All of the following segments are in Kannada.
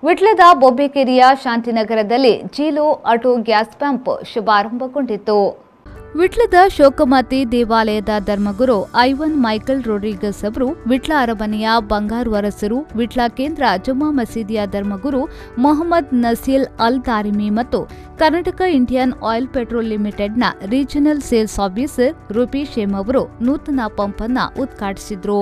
ವಿಟ್ಲದ ಬೊಬ್ಬೆಕೆರೆಯ ಶಾಂತಿನಗರದಲ್ಲಿ ಜೀಲು ಆಟೋ ಗ್ಯಾಸ್ ಪಂಪ್ ಶುಭಾರಂಭಗೊಂಡಿತು ವಿಟ್ಲದ ಶೋಕಮಾತಿ ದೇವಾಲಯದ ಧರ್ಮಗುರು ಐವನ್ ಮೈಕಲ್ ರೋಡ್ರಿಗಸ್ ಅವರು ವಿಟ್ಲ ಅರಮನೆಯ ಬಂಗಾರು ಅರಸರು ವಿಟ್ಲ ಕೇಂದ್ರ ಜುಮ್ಮಾ ಮಸೀದಿಯ ಧರ್ಮಗುರು ಮೊಹಮ್ಮದ್ ನಸೀಲ್ ಅಲ್ ತಾರಿಮಿ ಮತ್ತು ಕರ್ನಾಟಕ ಇಂಡಿಯನ್ ಆಯಿಲ್ ಪೆಟ್ರೋಲ್ ಲಿಮಿಟೆಡ್ನ ರೀಜನಲ್ ಸೇಲ್ಸ್ ಆಫೀಸರ್ ರೂಪೇಶ್ ಶೇಮ್ ಅವರು ನೂತನ ಪಂಪ್ ಅನ್ನು ಉದ್ಘಾಟಿಸಿದರು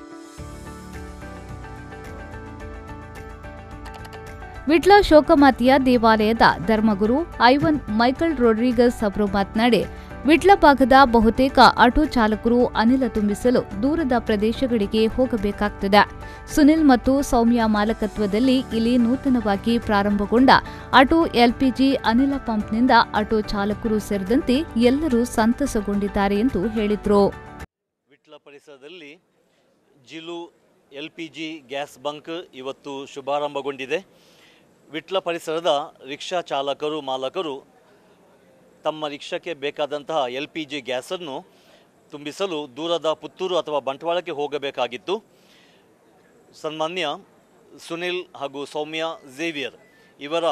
ವಿಟ್ಲ ಶೋಕಮಾತಿಯ ದೇವಾಲಯದ ಧರ್ಮಗುರು ಐವನ್ ಮೈಕಲ್ ರೋಡ್ರಿಗಸ್ ಅವರು ಮಾತನಾಡಿ ವಿಟ್ಲ ಭಾಗದ ಬಹುತೇಕ ಆಟೋ ಚಾಲಕರು ಅನಿಲ ತುಂಬಿಸಲು ದೂರದ ಪ್ರದೇಶಗಳಿಗೆ ಹೋಗಬೇಕಾಗ್ತದೆ ಸುನಿಲ್ ಮತ್ತು ಸೌಮ್ಯ ಮಾಲಕತ್ವದಲ್ಲಿ ಇಲ್ಲಿ ನೂತನವಾಗಿ ಪ್ರಾರಂಭಗೊಂಡ ಆಟೋ ಎಲ್ಪಿಜಿ ಅನಿಲ ಪಂಪ್ನಿಂದ ಆಟೋ ಚಾಲಕರು ಸೇರಿದಂತೆ ಎಲ್ಲರೂ ಸಂತಸಗೊಂಡಿದ್ದಾರೆ ಎಂದು ಹೇಳಿದರು ವಿಟ್ಲ ಪರಿಸರದಲ್ಲಿ Jilu L P G gas bunk ಇವತ್ತು ಶುಭಾರಂಭಗೊಂಡಿದೆ ವಿಟ್ಲ ಪರಿಸರದ ರಿಕ್ಷಾ ಚಾಲಕರು ಮಾಲಕರು ತಮ್ಮ ರಿಕ್ಷಾಕ್ಕೆ ಬೇಕಾದಂತಹ ಎಲ್ ಪಿ ಜಿ ಗ್ಯಾಸನ್ನು ತುಂಬಿಸಲು ದೂರದ ಪುತ್ತೂರು ಅಥವಾ ಬಂಟ್ವಾಳಕ್ಕೆ ಹೋಗಬೇಕಾಗಿತ್ತು ಸನ್ಮಾನ್ಯ ಸುನಿಲ್ ಹಾಗೂ ಸೌಮ್ಯ ಝೇವಿಯರ್ ಇವರ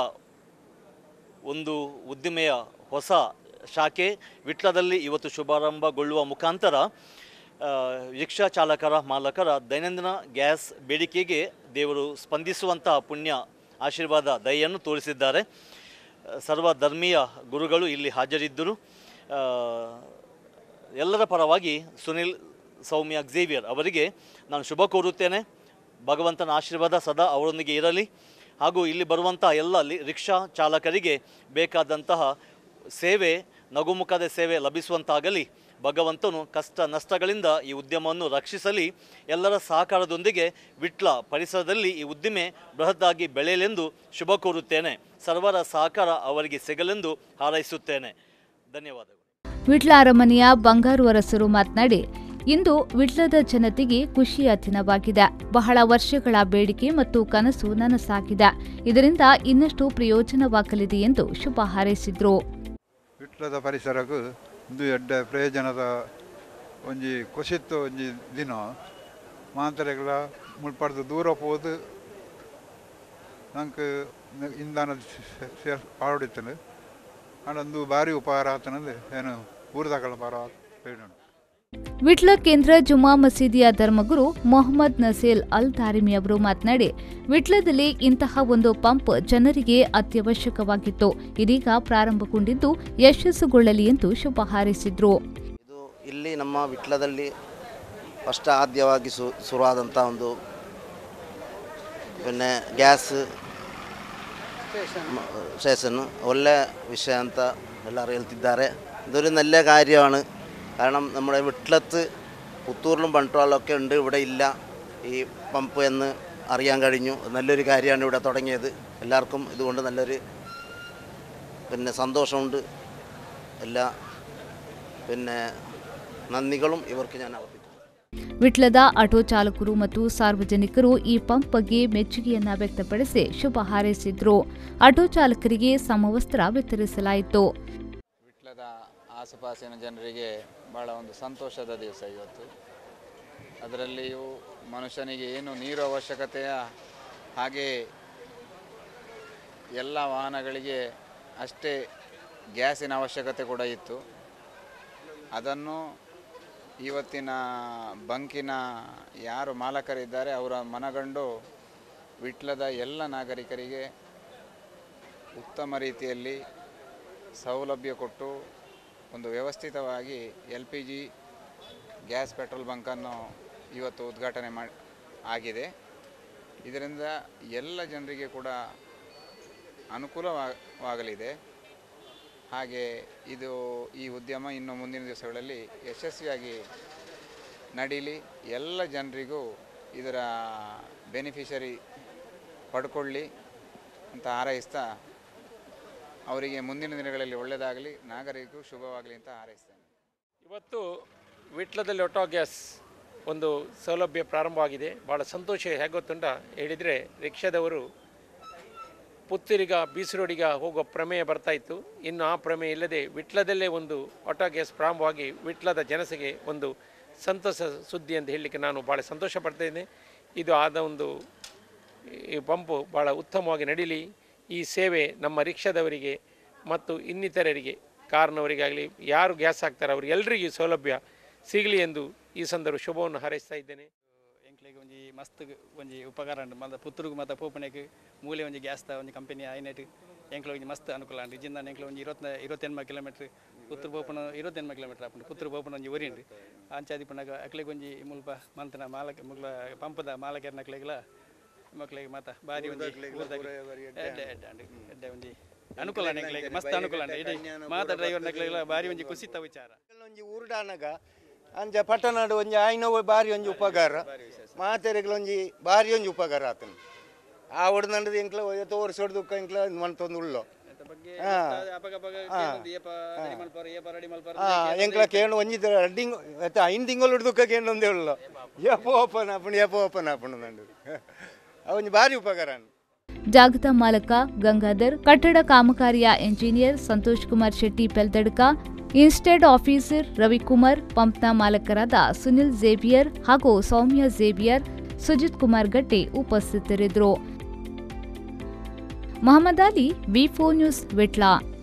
ಒಂದು ಉದ್ದಿಮೆಯ ಹೊಸ ಶಾಖೆ ವಿಟ್ಲದಲ್ಲಿ ಇವತ್ತು ಶುಭಾರಂಭಗೊಳ್ಳುವ ಮುಖಾಂತರ ಆ, ರಿಕ್ಷಾ ಚಾಲಕರ ಮಾಲಕರ ದೈನಂದಿನ ಗ್ಯಾಸ್ ಬೇಡಿಕೆಗೆ ದೇವರು ಸ್ಪಂದಿಸುವಂತಹ ಪುಣ್ಯ ಆಶೀರ್ವಾದ ದಯೆಯನ್ನು ತೋರಿಸಿದ್ದಾರೆ ಆ, ಸರ್ವ ಧರ್ಮೀಯ ಗುರುಗಳು ಇಲ್ಲಿ ಹಾಜರಿದ್ದರು ಆ, ಎಲ್ಲರ ಪರವಾಗಿ ಸುನಿಲ್ ಸೌಮ್ಯ ಝೇವಿಯರ್ ಅವರಿಗೆ ನಾನು ಶುಭ ಕೋರುತ್ತೇನೆ ಭಗವಂತನ ಆಶೀರ್ವಾದ ಸದಾ ಅವರೊಂದಿಗೆ ಇರಲಿ ಹಾಗೂ ಇಲ್ಲಿ ಬರುವಂಥ ಎಲ್ಲ ಲಿ- ರಿಕ್ಷಾ ಚಾಲಕರಿಗೆ ಬೇಕಾದಂತಹ ಸೇವೆ ನಗುಮುಖದ ಸೇವೆ ಲಭಿಸುವಂತಾಗಲಿ ಭಗವಂತನು ಕಷ್ಟ ನಷ್ಟಗಳಿಂದ ಈ ಉದ್ಯಮವನ್ನು ರಕ್ಷಿಸಲಿ ಎಲ್ಲರ ಸಹಕಾರದೊಂದಿಗೆ ವಿಟ್ಲ ಪರಿಸರದಲ್ಲಿ ಈ ಉದ್ದಿಮೆ ಬೃಹತ್ತಾಗಿ ಬೆಳೆಯಲೆಂದು ಶುಭ ಕೋರುತ್ತೇನೆ ಸರ್ವರ ಸಹಕಾರ ಅವರಿಗೆ ಸಿಗಲೆಂದು ಹಾರೈಸುತ್ತೇನೆ ಧನ್ಯವಾದಗಳು ವಿಟ್ಲ ಅರಮನೆಯ ಬಂಗಾರು ಅರಸರು ಮಾತನಾಡಿ ಇಂದು ವಿಟ್ಲದ ಜನತೆಗೆ ಖುಷಿಯ ದಿನವಾಗಿದೆ ಬಹಳ ವರ್ಷಗಳ ಬೇಡಿಕೆ ಮತ್ತು ಕನಸು ನನಸಾಗಿದೆ ಇದರಿಂದ ಇನ್ನಷ್ಟು ಪ್ರಯೋಜನವಾಗಲಿದೆ ಎಂದು ಶುಭ ಹಾರೈಸಿದ್ರು ವಿಟ್ಲದ ಪರಿಸರಕ್ಕೂ ಇಂದು ಎಡ್ಡ ಪ್ರಯೋಜನದ ಒಂಜಿ ಕೊಸಿತ್ತು ಒಂಜಿ ದಿನ ಮಾಂತರೆಗಳ ಮುಳ್ಪಡ್ದು ದೂರ ಹೋದು ನಂಗೆ ಇಂಧನ ಪಾಡಿತ್ತನು ಅಂದು ಭಾರಿ ಉಪಕಾರ ಆತನಂದು ಏನು ಊರ್ದಾಕಳ ಪರ ಹೇಳೋಣ ವಿಟ್ಲ ಕೇಂದ್ರ ಜುಮಾ ಮಸೀದಿಯ ಧರ್ಮಗುರು ಮೊಹಮ್ಮದ್ ನಸೀಲ್ ಅಲ್ ತಾರಿಮಿ ಅವರು ಮಾತನಾಡಿ ವಿಟ್ಲದಲ್ಲಿ ಇಂತಹ ಒಂದು ಪಂಪ್ ಜನರಿಗೆ ಅತ್ಯವಶ್ಯಕವಾಗಿತ್ತು ಇದೀಗ ಪ್ರಾರಂಭಗೊಂಡಿದ್ದು ಯಶಸ್ಸುಗೊಳ್ಳಲಿ ಎಂದು ಶುಭ ಹಾರೈಸಿದ್ರು ಇದು ಇಲ್ಲಿ ನಮ್ಮ ವಿಟ್ಲದಲ್ಲಿ ಫಸ್ಟ್ ಆದ್ಯವಾಗಿ ಸು ಶುರುವಾದಂಥ ಒಂದು പിന്നെ ಗ್ಯಾಸ್ ಸ್ಟೇಷನ್ನು ಒಳ್ಳೆ ವಿಷಯ ಅಂತ ಎಲ್ಲರೂ ಹೇಳ್ತಿದ್ದಾರೆ ഇതൊരു നല്ല കാര്യമാണ് കാരണം നമ്മുടെ വിട്ലത്ത് പുത്തൂരിലും ബൺട്രോളിലൊക്കെ ഉണ്ട് ഇവിടെ ഇല്ല ഈ പമ്പ് എന്ന് അറിയാൻ കഴിഞ്ഞു നല്ലൊരു കാര്യമാണ് ഇവിടെ തുടങ്ങിയത് എല്ലാവർക്കും ഇതുകൊണ്ട് നല്ലൊരു പിന്നെ സന്തോഷമുണ്ട് എല്ലാ പിന്നെ നന്ദികളും ഇവർക്ക് ഞാൻ അർപ്പിക്കുന്നു ವಿಟ್ಲದ ಆಟೋ ಚಾಲಕರು ಮತ್ತು ಸಾರ್ವಜನಿಕರು ಈ ಪಂಪ್ ಬಗ್ಗೆ ಮೆಚ್ಚುಗೆಯನ್ನ ವ್ಯಕ್ತಪಡಿಸಿ ಶುಭ ಹಾರೈಸಿದ್ರು ಆಟೋ ಚಾಲಕರಿಗೆ ಸಮವಸ್ತ್ರ ವಿತರಿಸಲಾಯಿತು ವಿಟ್ಲದ ಆಸುಪಾಸಿನ ಜನರಿಗೆ ಭಾಳ ಒಂದು ಸಂತೋಷದ ದಿವಸ ಇವತ್ತು ಅದರಲ್ಲಿಯೂ ಮನುಷ್ಯನಿಗೆ ಏನು ನೀರು ಅವಶ್ಯಕತೆಯ ಹಾಗೆ ಎಲ್ಲ ವಾಹನಗಳಿಗೆ ಅಷ್ಟೇ ಗ್ಯಾಸಿನ ಅವಶ್ಯಕತೆ ಕೂಡ ಇತ್ತು ಅದನ್ನು ಇವತ್ತಿನ ಬಂಕಿನ ಯಾರು ಮಾಲಕರಿದ್ದಾರೆ ಅವರ ಮನಗಂಡು ವಿಟ್ಲದ ಎಲ್ಲ ನಾಗರಿಕರಿಗೆ ಉತ್ತಮ ರೀತಿಯಲ್ಲಿ ಸೌಲಭ್ಯ ಕೊಟ್ಟು ಒಂದು ವ್ಯವಸ್ಥಿತವಾಗಿ L P G gas petrol ಬಂಕನ್ನು ಇವತ್ತು ಉದ್ಘಾಟನೆ ಮಾಡಿ ಆಗಿದೆ ಇದರಿಂದ ಎಲ್ಲ ಜನರಿಗೆ ಕೂಡ ಅನುಕೂಲವಾಗಲಿದೆ ಹಾಗೆ ಇದು ಈ ಉದ್ಯಮ ಇನ್ನು ಮುಂದಿನ ದಿವಸಗಳಲ್ಲಿ ಯಶಸ್ವಿಯಾಗಿ ನಡೀಲಿ ಎಲ್ಲ ಜನರಿಗೂ ಇದರ ಬೆನಿಫಿಷರಿ ಪಡ್ಕೊಳ್ಳಿ ಅಂತ ಹಾರೈಸ್ತಾ ಅವರಿಗೆ ಮುಂದಿನ ದಿನಗಳಲ್ಲಿ ಒಳ್ಳೆಯದಾಗಲಿ ನಾಗರಿಕರಿಗೂ ಶುಭವಾಗಲಿ ಅಂತ ಹಾರೈಸ್ತೇನೆ ಇವತ್ತು ವಿಟ್ಲದಲ್ಲಿ ಆಟೋ ಗ್ಯಾಸ್ ಒಂದು ಸೌಲಭ್ಯ ಪ್ರಾರಂಭವಾಗಿದೆ ಭಾಳ ಸಂತೋಷ ಹೇಗೆ ಗೊತ್ತುಂಟ ಹೇಳಿದರೆ ರಿಕ್ಷಾದವರು ಪುತ್ತೂರಿಗ ಬೀಸರೋಡಿಗ ಹೋಗೋ ಪ್ರಮೇಯ ಬರ್ತಾ ಇತ್ತು ಇನ್ನು ಆ ಪ್ರಮೇಯ ಇಲ್ಲದೆ ವಿಟ್ಲದಲ್ಲೇ ಒಂದು ಆಟೋ ಗ್ಯಾಸ್ ಪ್ರಾರಂಭವಾಗಿ ವಿಟ್ಲದ ಜನತೆಗೆ ಒಂದು ಸಂತಸ ಸುದ್ದಿ ಅಂತ ಹೇಳಲಿಕ್ಕೆ ನಾನು ಭಾಳ ಸಂತೋಷ ಪಡ್ತಾ ಇದ್ದೇನೆ ಇದು ಆದ ಒಂದು ಈ ಪಂಪು ಭಾಳ ಉತ್ತಮವಾಗಿ ನಡೀಲಿ ಈ ಸೇವೆ ನಮ್ಮ ರಿಕ್ಷಾದವರಿಗೆ ಮತ್ತು ಇನ್ನಿತರರಿಗೆ ಕಾರ್ನವರಿಗಾಗಲಿ ಯಾರು ಗ್ಯಾಸ್ ಹಾಕ್ತಾರೆ ಅವರಿಗೆಲ್ಲರಿಗೂ ಸೌಲಭ್ಯ ಸಿಗಲಿ ಎಂದು ಈ ಸಂದರ್ಭ ಶುಭವನ್ನು ಹಾರೈಸ್ತಾ ಇದ್ದೇನೆ ಎಂಕ್ಲೆಗ್ ಒಂಜಿ ಮಸ್ತ್ ಒಂಜಿ ಉಪಕಾರ ಉಂಡು ಮತ್ತ ಪುತ್ತೂರುಗು ಮತ್ತ ಪೋಪನೆಗ್ ಮೂಲೆ ಒಂಜಿ ಗ್ಯಾಸ್ ದ ಒಂಜಿ ಕಂಪನಿ ಐನೆಟ್ ಎಂಕ್ಲ ಒಂಜಿ ಮಸ್ತ್ ಅನುಕೂಲ ಉಂಡು ಇಜಿಂದ ಎಂಕ್ಲ ಒಂಜಿ ಇರುವತ್ತ ಇರುವತ್ತೆನ್ಮ ಕಿಲೋಮೀಟ್ರ್ ಪುತ್ತೂರು ಪೋಪನ ಇರುವತ್ತೆನ್ಮ ಕಿಲೋಮೀಟ್ರ್ ಆಪುಂಡು ಪುತ್ತೂರು ಪೋಪನ ಒಂಜಿ ಒರಿ ಉಂಡು ಅಂಚಾದಿ ಪುನಗ ಅಕ್ಲೆಗ್ ಒಂಜಿ ಮುಲ್ಪ ಮಂತನ ಮಾಲಕ ಮುಗ್ಲ ಪಂಪದ ಮಾಲಕೆರ್ನ ಅಕ್ಲೆಗ್ಲ ಮಕ್ಳಿಗೆ ಮಾತ ಬಾರಿ ಒಂಜಿ ಊರ್ದಾಗ್ ಎಡ್ಡೆ ಎಡ್ಡೆ ಉಂಡು ಎಡ್ಡೆ ಒಂಜಿ ಅನುಕೂಲ ಎಂಕ್ಲೆಗ್ ಮಸ್ತ್ ಅನುಕೂಲ ಉಂಡು ಇಡೀ ಮಾತ ಡ್ರೈವರ್ ನಕ್ಲೆಗ್ಲ ಬಾರಿ ಒಂಜಿ ಕುಸಿತ ವಿಚಾರ ಒಂಜಿ ಊರುಡಾನಗ ಅಂಚ ಪಟ್ಟಣಡು ಒಂಜಿ ಆಯ್ನವ ಬಾರಿ ಒಂಜಿ ಉಪಕಾರ ಮಾತೆರೆಗ್ಲ ಒಂಜಿ ಬಾರಿ ಒಂಜಿ ಉಪಕಾರ ಆತನು ಆ ಒಡ್ದಂಡದು ಎಂಕ್ಲ ತೋರಿಸಿ ಹೊಡೆದು ಎಂಕ್ಲ ಮಂತೊಂದು ಉಳ್ಳೋ ಹಾ. ಹಾ. ಹಾ ಎಂಕ್ಲ ಕೇಳು ಒಂಜಿ ರಡ್ಡಿಂಗ್ ಐನ್ ತಿಂಗಳು ಹಿಡ್ದುಕ್ಕ ಕೇಳು ಒಂದೇ ಉಳ್ಳೋ ಎಪ್ಪ ಓಪನ್ ಆಪಣ್ ಎಪ್ಪ ಓಪನ್ ಆಪಣ್ ನಂಡು ಒಂಜಿ ಬಾರಿ ಉಪಕಾರ ಉಂಡು. ಜಾಗತ ಮಾಲಕ ಗಂಗಾಧರ್ ಕಟ್ಟಡ ಕಾಮಗಾರಿಯ engineer Santosh Kumar Shetty Peltadka instead officer Ravikumar ಪಂಪ್ನ ಮಾಲಕರಾದ ಸುನಿಲ್ ಝೇವಿಯರ್ ಹಾಗೂ ಸೌಮ್ಯ ಝೇವಿಯರ್ ಸುಜಿತ್ ಕುಮಾರ್ ಗಟ್ಟಿ ಉಪಸ್ಥಿತರಿದ್ದರು ಮೊಹಮ್ಮದ್ ಅಲಿ ವಿ ನ್ಯೂಸ್ ವಿಟ್ಲಾ